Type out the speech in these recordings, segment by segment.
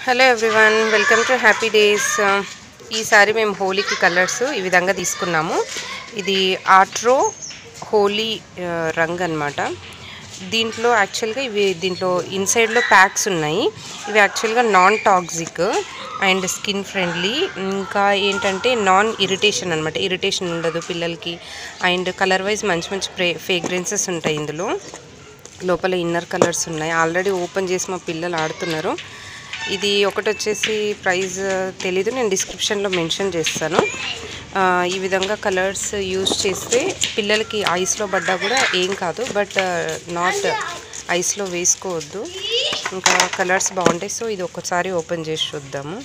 Hello everyone welcome to happy days ఈసారి మేము హోలీకి colours ఈ విధంగా తీసుకున్నాము ఇది ఆట్రో హోలీ ఆ, రంగ్ అనమాట దీంట్లో యాక్చువల్గా ఇవి దీంట్లో ఇన్సైడ్లో ప్యాక్స్ ఉన్నాయి ఇవి యాక్చువల్గా non toxic and skin friendly ఇంకా ఏంటంటే నాన్ ఇరిటేషన్ అనమాట ఇరిటేషన్ ఉండదు పిల్లలకి అండ్ కలర్ వైజ్ మంచి మంచి ఫ్రే ఫ్రేగ్రెన్సెస్ ఉంటాయి ఇందులో లోపల ఇన్నర్ కలర్స్ ఉన్నాయి ఆల్రెడీ ఓపెన్ చేసి మా పిల్లలు ఆడుతున్నారు ఇది ఒకటి వచ్చేసి ప్రైస్ తెలీదు నేను డిస్క్రిప్షన్లో మెన్షన్ చేస్తాను ఆ, ఈ విధంగా కలర్స్ యూజ్ చేస్తే పిల్లలకి ఐస్లో పడ్డా కూడా ఏం కాదు బట్ నాట్ ఐస్లో వేసుకోవద్దు ఇంకా కలర్స్ బాగుంటాయి సో ఇది ఒకసారి ఓపెన్ చేసి చూద్దాము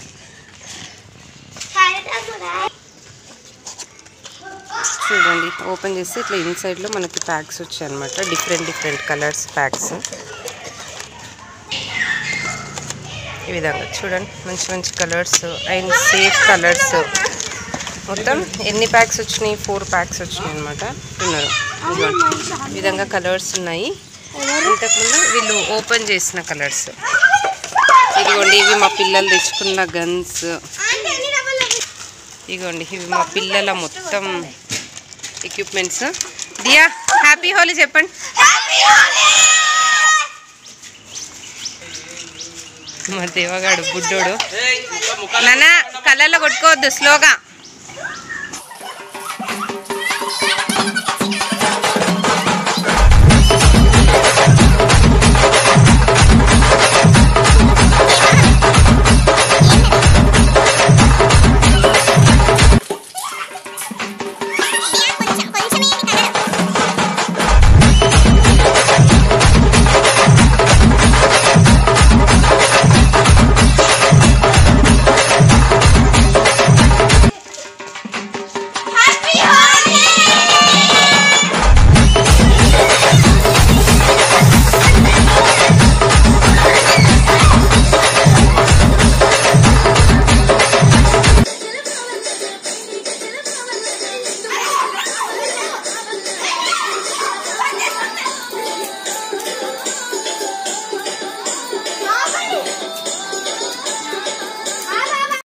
చూడండి ఓపెన్ చేస్తే ఇట్లా ఇన్సైడ్లో మనకి ప్యాక్స్ వచ్చాయి అనమాట డిఫరెంట్ డిఫరెంట్ కలర్స్ ప్యాక్స్ ఈ విధంగా చూడండి మంచి మంచి కలర్స్ అండ్ సేఫ్ కలర్స్ మొత్తం ఎన్ని ప్యాక్స్ వచ్చినాయి ఫోర్ ప్యాక్స్ వచ్చినాయి అనమాట ఉన్నారు ఇదిగోండి. ఈ విధంగా కలర్స్ ఉన్నాయి ఇంతకుముందు వీళ్ళు ఓపెన్ చేసిన కలర్స్ ఇదిగోండి ఇవి మా పిల్లలు తెచ్చుకున్న గన్స్ ఇదిగోండి ఇవి మా పిల్లల మొత్తం ఎక్విప్మెంట్స్ దియా హ్యాపీ హోలీ చెప్పండి మా దేవగాడు బుడ్డోడు నాన్న కళ్ళల్లో కొట్టుకోవద్దు స్లోగా